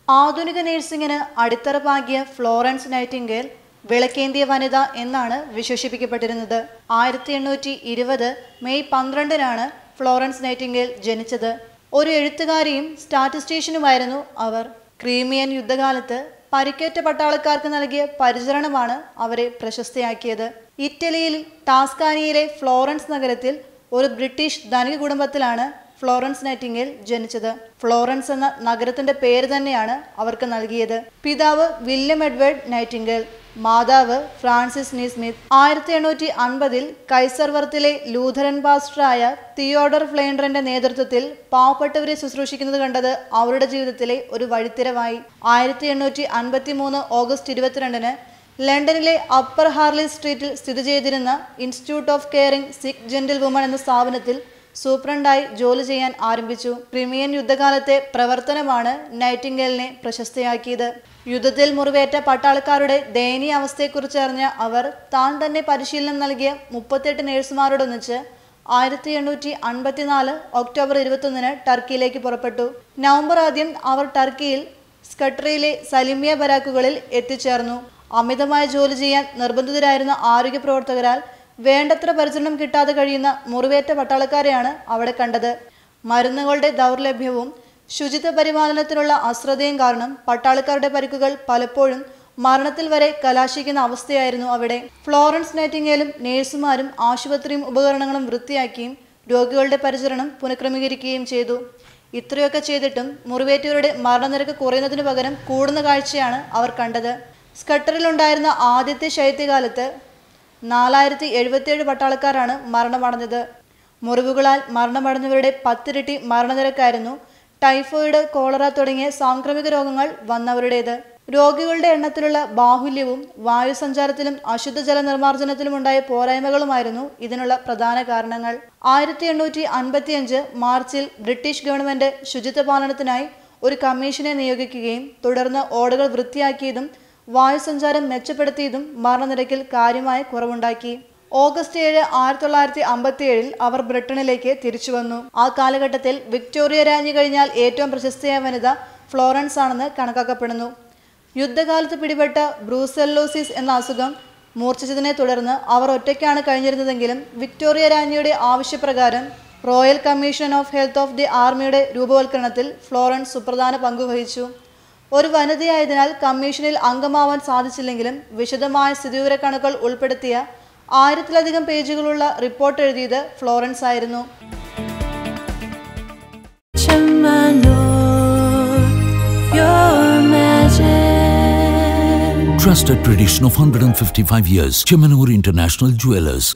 ആധുനിക നഴ്സിംഗിന് അടിത്തറ പാകിയ Florence Nightingale വിളക്കേന്തിയ വനിത എന്നാണ് വിശേഷിപ്പിക്കപ്പെട്ടിരുന്നത് ആയിരത്തി എണ്ണൂറ്റി ഇരുപത് മെയ് പന്ത്രണ്ടിനാണ് ഫ്ലോറൻസ് നൈറ്റിംഗേൽ ജനിച്ചത് ഒരു എഴുത്തുകാരിയും സ്റ്റാറ്റിസ്റ്റീഷ്യനുമായിരുന്നു അവർ ക്രീമിയൻ യുദ്ധകാലത്ത് പരിക്കേറ്റ പട്ടാളക്കാർക്ക് നൽകിയ പരിചരണമാണ് അവരെ പ്രശസ്തയാക്കിയത് ഇറ്റലിയിൽ ടാസ്കാനിയിലെ ഫ്ലോറൻസ് നഗരത്തിൽ ഒരു ബ്രിട്ടീഷ് ധനിക കുടുംബത്തിലാണ് ഫ്ലോറൻസ് നൈറ്റിംഗേൽ ജനിച്ചത് ഫ്ലോറൻസ് എന്ന നഗരത്തിന്റെ പേര് തന്നെയാണ് അവർക്ക് നൽകിയത് പിതാവ് വില്യം എഡ്വേർഡ് നൈറ്റിംഗേൽ മാതാവ് ഫ്രാൻസിസ് നീ സ്മിത്ത് ആയിരത്തി എണ്ണൂറ്റി അൻപതിൽ കൈസർവർത്തിലെ ലൂഥറൻ പാസ്റ്ററായ തിയോഡർ ഫ്ലെയിൻഡറിന്റെ നേതൃത്വത്തിൽ പാവപ്പെട്ടവരെ ശുശ്രൂഷിക്കുന്നത് കണ്ടത് അവരുടെ ജീവിതത്തിലെ ഒരു വഴിത്തിരവായി ആയിരത്തി എണ്ണൂറ്റി അൻപത്തി മൂന്ന് ഓഗസ്റ്റ് ഇരുപത്തിരണ്ടിന് ലണ്ടനിലെ അപ്പർ ഹാർലി സ്ട്രീറ്റിൽ സ്ഥിതി ചെയ്തിരുന്ന Institute of Caring Sick Gentlewoman എന്ന സ്ഥാപനത്തിൽ സൂപ്രണ്ടായി ജോലി ചെയ്യാൻ ആരംഭിച്ചു ക്രിമിയൻ യുദ്ധകാലത്തെ പ്രവർത്തനമാണ് നൈറ്റിംഗേലിനെ പ്രശസ്തയാക്കിയത് യുദ്ധത്തിൽ മുറിവേറ്റ പട്ടാളക്കാരുടെ ദയനീയ അവസ്ഥയെക്കുറിച്ച് അറിഞ്ഞ അവർ താൻ തന്നെ പരിശീലനം നൽകിയ മുപ്പത്തെട്ട് നഴ്സുമാരോടൊന്നിച്ച് ആയിരത്തി എണ്ണൂറ്റി അൻപത്തിനാല് ഒക്ടോബർ ഇരുപത്തൊന്നിന് ടർക്കിയിലേക്ക് പുറപ്പെട്ടു നവംബർ ആദ്യം അവർ ടർക്കിയിൽ സ്കട്രയിലെ സലിമിയ ബരാക്കുകളിൽ എത്തിച്ചേർന്നു അമിതമായ ജോലി ചെയ്യാൻ നിർബന്ധിതരായിരുന്ന ആരോഗ്യ പ്രവർത്തകരാൽ വേണ്ടത്ര പരിചരണം കിട്ടാതെ കഴിയുന്ന മുറിവേറ്റ പട്ടാളക്കാരെയാണ് അവിടെ കണ്ടത് മരുന്നുകളുടെ ദൗർലഭ്യവും ശുചിത്വ പരിപാലനത്തിനുള്ള അശ്രദ്ധയും കാരണം പട്ടാളക്കാരുടെ പരിക്കുകൾ പലപ്പോഴും മരണത്തിൽ വരെ കലാശിക്കുന്ന അവസ്ഥയായിരുന്നു അവിടെ ഫ്ലോറൻസ് നൈറ്റിംഗേലും നേഴ്സുമാരും ആശുപത്രിയും ഉപകരണങ്ങളും വൃത്തിയാക്കിയും രോഗികളുടെ പരിചരണം പുനഃക്രമീകരിക്കുകയും ചെയ്തു ഇത്രയൊക്കെ ചെയ്തിട്ടും മുറിവേറ്റവരുടെ മരണനിരക്ക് കുറയുന്നതിനു പകരം കൂടുന്ന കാഴ്ചയാണ് അവർ കണ്ടത് സ്കട്ടറിലുണ്ടായിരുന്ന ആദ്യത്തെ ശൈത്യകാലത്ത് നാലായിരത്തി എഴുപത്തിയേഴ് പട്ടാളക്കാരാണ് മരണമടഞ്ഞത് മുറിവുകളാൽ മരണമടഞ്ഞവരുടെ പത്തിരട്ടി മരണനിരക്കായിരുന്നു ടൈഫോയിഡ് കോളറ തുടങ്ങിയ സാംക്രമിക രോഗങ്ങൾ വന്നവരുടേത് രോഗികളുടെ എണ്ണത്തിലുള്ള ബാഹുല്യവും വായുസഞ്ചാരത്തിലും അശുദ്ധജല നിർമ്മാർജ്ജനത്തിലും ഉണ്ടായ പോരായ്മകളുമായിരുന്നു ഇതിനുള്ള പ്രധാന കാരണങ്ങൾ ആയിരത്തി എണ്ണൂറ്റി അൻപത്തിയഞ്ച് മാർച്ചിൽ ബ്രിട്ടീഷ് ഗവൺമെന്റ് ശുചിത്വ പാലനത്തിനായി ഒരു കമ്മീഷനെ നിയോഗിക്കുകയും തുടർന്ന് ഓടകൾ വൃത്തിയാക്കിയതും വായുസഞ്ചാരം മെച്ചപ്പെടുത്തിയതും മരണനിരക്കിൽ കാര്യമായ കുറവുണ്ടാക്കി ഓഗസ്റ്റ് ഏഴ് ആയിരത്തി തൊള്ളായിരത്തി അമ്പത്തി ഏഴിൽ അവർ ബ്രിട്ടനിലേക്ക് തിരിച്ചു വന്നു ആ കാലഘട്ടത്തിൽ വിക്ടോറിയ രാജ്ഞി കഴിഞ്ഞാൽ ഏറ്റവും പ്രശസ്തയായ വനിത ഫ്ലോറൻസ് ആണെന്ന് കണക്കാക്കപ്പെടുന്നു യുദ്ധകാലത്ത് പിടിപെട്ട ബ്രൂസെല്ലോസിസ് എന്ന അസുഖം മൂർച്ഛിച്ചതിനെ തുടർന്ന് അവർ ഒറ്റയ്ക്കാണ് കഴിഞ്ഞിരുന്നതെങ്കിലും വിക്ടോറിയ രാജ്ഞിയുടെ ആവശ്യപ്രകാരം Royal Commission of Health of the ആർമിയുടെ രൂപവൽക്കരണത്തിൽ ഫ്ലോറൻസ് സുപ്രധാന പങ്കുവഹിച്ചു ഒരു വനിതയായതിനാൽ കമ്മീഷനിൽ അംഗമാവാൻ സാധിച്ചില്ലെങ്കിലും വിശദമായ സ്ഥിതിവിവരക്കണക്കുകൾ ഉൾപ്പെടുത്തിയ ആയിരത്തിലധികം പേജുകളുള്ള റിപ്പോർട്ട് എഴുതിയത് ഫ്ലോറൻസ് ആയിരുന്നു my Lord, your magic. Trusted tradition of 155 years. Chemanur International Jewelers.